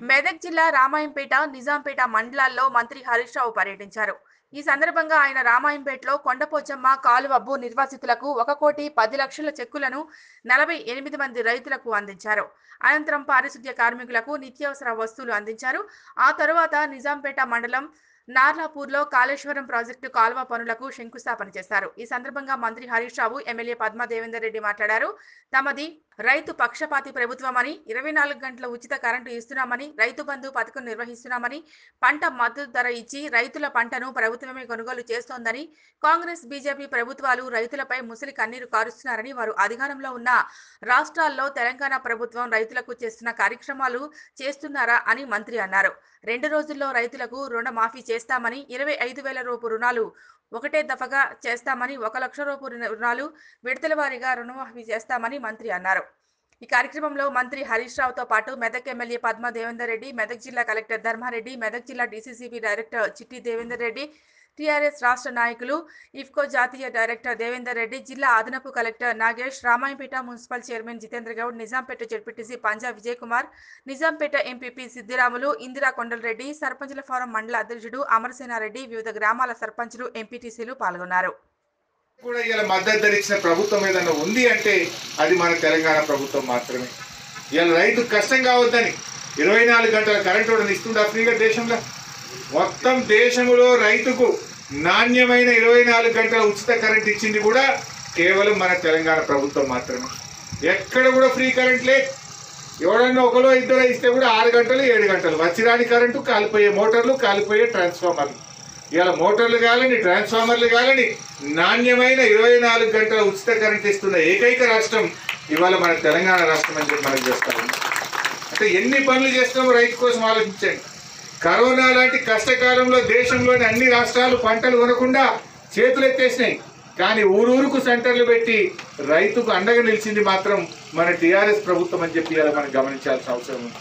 మెదక్ జిల్లా రామాయంపేట నిజాంపేట మండలాల్లో మంత్రి హరీష్ రావు పర్యటించారు ఈ సందర్భంగా ఆయన రామాయంపేటలో కొండపోచమ్మ కాలువబ్బు నిర్వాసితులకు ఒక కోటి పది లక్షల చెక్కులను నలభై ఎనిమిది మంది రైతులకు అందించారు అనంతరం పారిశుద్ధ్య కార్మికులకు నిత్యావసర వస్తువులు అందించారు ఆ తరువాత నిజాంపేట మండలం నార్లాపూర్లో కాళేశ్వరం ప్రాజెక్టు కాలువ పనులకు శంకుస్థాపన చేశారు ఈ సందర్భంగా మంత్రి హరీష్ రావు ఎమ్మెల్యే పద్మా దేవేందర్ రెడ్డి మాట్లాడారు తమది రైతు పక్షపాతి ప్రభుత్వమని ఇరవై నాలుగు గంటల ఉచిత కరెంటు ఇస్తున్నామని రైతు బంధు పథకం నిర్వహిస్తున్నామని పంట మద్దతు ధర ఇచ్చి రైతుల పంటను ప్రభుత్వమే కొనుగోలు చేస్తోందని కాంగ్రెస్ బీజేపీ ప్రభుత్వాలు రైతులపై ముసలి కన్నీరు కారుస్తున్నారని వారు అధికారంలో ఉన్న రాష్ట్రాల్లో తెలంగాణ ప్రభుత్వం రైతులకు చేస్తున్న కార్యక్రమాలు చేస్తున్నారా అని మంత్రి అన్నారు రెండు రోజుల్లో రైతులకు రుణమాఫీ చేస్తామని ఇరవై ఐదు వేల రూపు రుణాలు ఒకటే దఫగా చేస్తామని ఒక లక్ష రూపు రుణాలు విడతల వారీగా రుణమాఫీ చేస్తామని మంత్రి అన్నారు ఈ కార్యక్రమంలో మంత్రి హరీష్ రావుతో పాటు మెదక్ ఎమ్మెల్యే పద్మా దేవేందర్ రెడ్డి మెదక్ జిల్లా కలెక్టర్ ధర్మారెడ్డి మెదక్ జిల్లా డీసీసీబీ డైరెక్టర్ చిట్టి దేవేందర్ రెడ్డి టీఆర్ఎస్ రాష్ట్ర నాయకులు ఇఫ్కో జాతీయ డైరెక్టర్ దేవేందర్ రెడ్డి జిల్లా అదనపు collector Nagesh Ramayampet municipal chairman Jitendra Goud Nizampet ZPTC Panja Vijay Kumar Nizampet MPP Siddiramulu Indira Kondalareddy సర్పంచుల ఫోరం మండల అధ్యక్షుడు అమరసేనారెడ్డి వివిధ గ్రామాల సర్పంచులు ఎంపీటీసీలు పాల్గొన్నారు కూడా ఇలా మద్దతు ధర ఇచ్చిన ప్రభుత్వం ఏదైనా ఉంది అంటే అది మన తెలంగాణ ప్రభుత్వం మాత్రమే ఇలా రైతు కష్టం కావద్దని ఇరవై నాలుగు గంటల కరెంటు కూడా ఇస్తుందా ఫ్రీగా దేశంలో మొత్తం దేశంలో రైతుకు నాణ్యమైన ఇరవై నాలుగు గంటల ఉచిత కరెంట్ ఇచ్చింది కూడా కేవలం మన తెలంగాణ ప్రభుత్వం మాత్రమే ఎక్కడ కూడా ఫ్రీ కరెంట్ లేదు ఎవడన్నా ఒకలో ఇద్దరు ఇస్తే కూడా ఆరు గంటలు ఏడు గంటలు వచ్చిరాని కరెంటు కాలిపోయే మోటార్లు కాలిపోయే ట్రాన్స్ఫార్మర్లు ఇలా మోటార్లు కాలని ట్రాన్స్ఫార్మర్లు కాలని నాణ్యమైన ఇరవై నాలుగు గంటల ఉచిత కరెంట్ ఇస్తున్న ఏకైక రాష్ట్రం ఇవాళ మన తెలంగాణ రాష్ట్రం అని చెప్పి మనం చేస్తాము అంటే ఎన్ని పనులు చేస్తామో రైతు కోసం ఆలోచించండి కరోనా లాంటి కష్టకాలంలో దేశంలోని అన్ని రాష్ట్రాలు పంటలు కొనకుండా చేతులు ఎత్తేసినాయి కానీ ఊరూరుకు సెంటర్లు పెట్టి రైతుకు అండగా నిలిచింది మాత్రం మన టీఆర్ఎస్ ప్రభుత్వం అని చెప్పి ఇలా మనం గమనించాల్సిన అవసరం ఉంది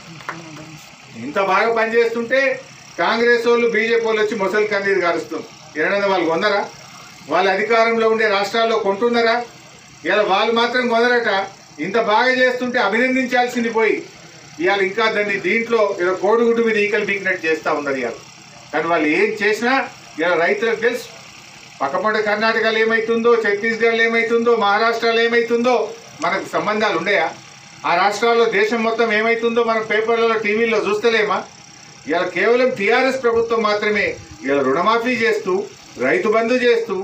ఇంత బాగా పనిచేస్తుంటే కాంగ్రెస్ వాళ్ళు బీజేపీ వాళ్ళు వచ్చి ముసలి కన్నీరు కారుస్తుంది ఏడన్నా వాళ్ళు కొందరా వాళ్ళ అధికారంలో ఉండే రాష్ట్రాల్లో కొంటున్నారా ఇలా వాళ్ళు మాత్రం కొందరట ఇంత బాగా చేస్తుంటే అభినందించాల్సింది పోయి ఇవాళ ఇంకా దాన్ని దీంట్లో ఇలా కోడిగుడ్డు మీద ఈకలు బీకినట్టు చేస్తూ ఉన్నారు ఇవాళ కానీ వాళ్ళు ఏం చేసినా ఇలా రైతులకు తెలుసు పక్కపంట కర్ణాటకలో ఏమవుతుందో ఛత్తీస్గఢ్లో ఏమవుతుందో మహారాష్ట్రలో ఏమవుతుందో మనకు సంబంధాలు ఉండయా ఆ రాష్ట్రాల్లో దేశం మొత్తం ఏమవుతుందో మనం పేపర్లలో టీవీల్లో చూస్తలేమా ఇలా కేవలం టీఆర్ఎస్ ప్రభుత్వం మాత్రమే ఇలా రుణమాఫీ చేస్తూ రైతు బంధు చేస్తూ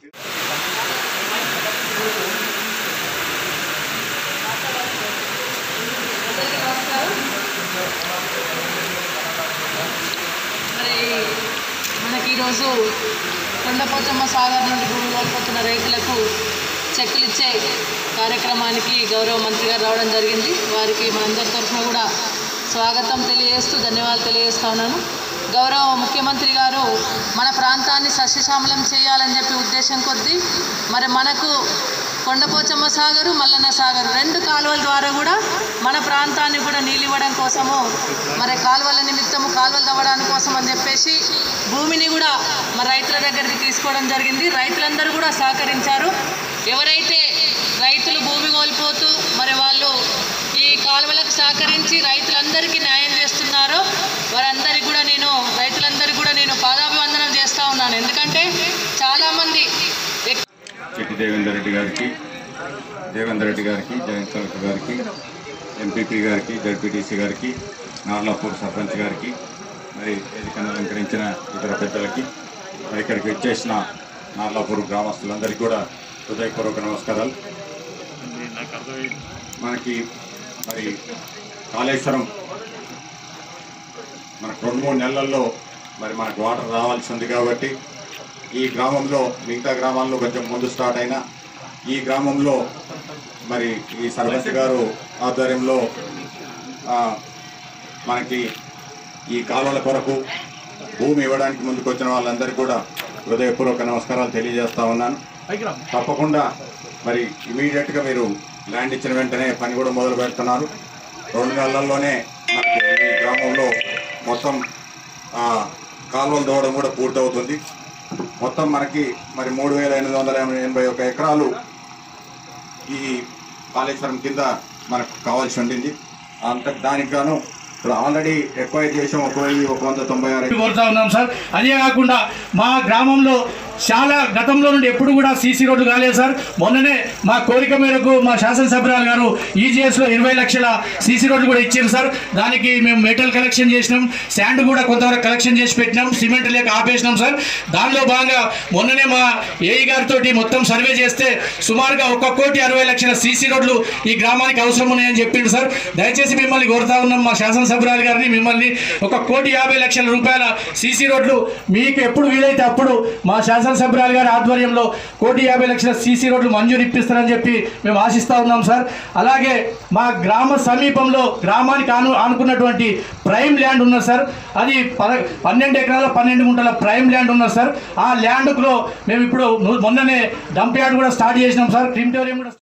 మరి మనకి ఈరోజు కొండపోచమ్మ సాగర్ నుండి భూమి కోల్పోతున్న రైతులకు చెక్కులు ఇచ్చే కార్యక్రమానికి గౌరవ మంత్రి గారు రావడం జరిగింది వారికి మనందరి తరఫున కూడా స్వాగతం తెలియజేస్తూ ధన్యవాదాలు తెలియజేస్తా ఉన్నాను గౌరవ ముఖ్యమంత్రి గారు మన ప్రాంతాన్ని సస్యశ్యామలం చేయాలని చెప్పి ఉద్దేశం కొద్దీ మరి మనకు కొండపోచమ్మ సాగరు మల్లన్న సాగరు రెండు కాలువల ద్వారా కూడా మన ప్రాంతాన్ని కూడా నీళ్ళు ఇవ్వడం కోసము మరి కాలువల నిమిత్తము కాలువలు తవ్వడానికి కోసం అని చెప్పేసి భూమిని కూడా మరి రైతుల దగ్గరికి తీసుకోవడం జరిగింది రైతులందరూ కూడా సహకరించారు ఎవరైతే రైతులు భూమి కోల్పోతూ మరి వాళ్ళు ఈ కాలువలకు సహకరించి రైతులందరికీ న్యాయం చేస్తున్నారో వారందరికీ కూడా నేను రైతులందరికీ కూడా నేను పాదాభివందనం చేస్తూ ఉన్నాను ఎందుకంటే చాలామంది ఎక్- చెట్టి దేవేందర్ రెడ్డి గారికి దేవేందర్ రెడ్డి గారికి జయంత్ కలెక్టర్ గారికి ఎంపీపీ గారికి జడ్పీటీసీ గారికి నార్లాపూర్ సర్పంచ్ గారికి మరి వేదికను అలంకరించిన ఇతర పెద్దలకి మరి ఇక్కడికి వచ్చేసిన నార్లాపూర్ గ్రామస్తులందరికీ కూడా హృదయపూర్వక నమస్కారాలు మనకి మరి కాళేశ్వరం మనకు రెండు మూడు నెలల్లో మరి మనకు వాటర్ రావాల్సి ఉంది కాబట్టి ఈ గ్రామంలో మిగతా గ్రామాల్లో కొంచెం ముందు స్టార్ట్ అయినా ఈ గ్రామంలో మరి ఈ సర్పంచ్ గారు ఆధ్వర్యంలో ఆ, మనకి ఈ కాలువల కొరకు భూమి ఇవ్వడానికి ముందుకు వచ్చిన వాళ్ళందరికీ కూడా హృదయపూర్వక నమస్కారాలు తెలియజేస్తా ఉన్నాను తప్పకుండా మరి ఇమీడియట్గా మీరు ల్యాండ్ ఇచ్చిన వెంటనే పని కూడా మొదలు పెడుతున్నారు రెండు నెలల్లోనే మనకి ఈ గ్రామంలో మొత్తం ఆ, కాలువలు తోవడం కూడా పూర్తవుతుంది మొత్తం మనకి మరి మూడు వేల ఎనిమిది వందల ఎనభై ఒక ఎకరాలు ఈ కాళేశ్వరం కింద మనకు కావాల్సి ఉండింది అంత దానికి గాను ఆల్రెడీ ఎక్వైర్ చేసాం ఒక వెయ్యి ఒక వంద తొంభై ఆరు కోరుతా ఉన్నాం సార్ అదే కాకుండా మా గ్రామంలో చాలా గతంలో నుండి ఎప్పుడు కూడా సీసీ రోడ్లు కాలేదు సార్ మొన్ననే మా కోరిక మేరకు మా శాసనసభ్యురాలు గారు ఈజీఎస్లో ఇరవై లక్షల సీసీ రోడ్లు కూడా ఇచ్చారు సార్ దానికి మేము మెటల్ కలెక్షన్ చేసినాం శాండ్ కూడా కొంతవరకు కలెక్షన్ చేసి పెట్టినాం సిమెంట్ లేక ఆపేసినాం సార్ దానిలో భాగంగా మొన్ననే మా ఏఈ గారితో మొత్తం సర్వే చేస్తే సుమారుగా ఒక కోటి అరవై లక్షల సీసీ రోడ్లు ఈ గ్రామానికి అవసరం ఉన్నాయని చెప్పిండు సార్ దయచేసి మిమ్మల్ని కోరుతా ఉన్నాం మా శాసనసభ్యురాలు గారిని మిమ్మల్ని ఒక కోటి యాభై లక్షల రూపాయల సీసీ రోడ్లు మీకు ఎప్పుడు వీలైతే అప్పుడు మా శాసనసభ్యురాలు గారి ఆధ్వర్యంలో కోటి యాభై లక్షల సీసీ రోడ్లు మంజూరు ఇప్పిస్తారని చెప్పి మేము ఆశిస్తా ఉన్నాం సార్ అలాగే మా గ్రామ సమీపంలో గ్రామానికి ఆను ఆనుకున్నటువంటి ప్రైమ్ ల్యాండ్ ఉన్నది సార్ అది పద పన్నెండు ఎకరాల పన్నెండు గుంటల ప్రైమ్ ల్యాండ్ ఉన్నది సార్ ఆ ల్యాండ్లో మేము ఇప్పుడు ను- మొన్ననే డంప్ యార్డ్ కూడా స్టార్ట్ చేసినాం సార్ క్రిమిటోరియం కూడా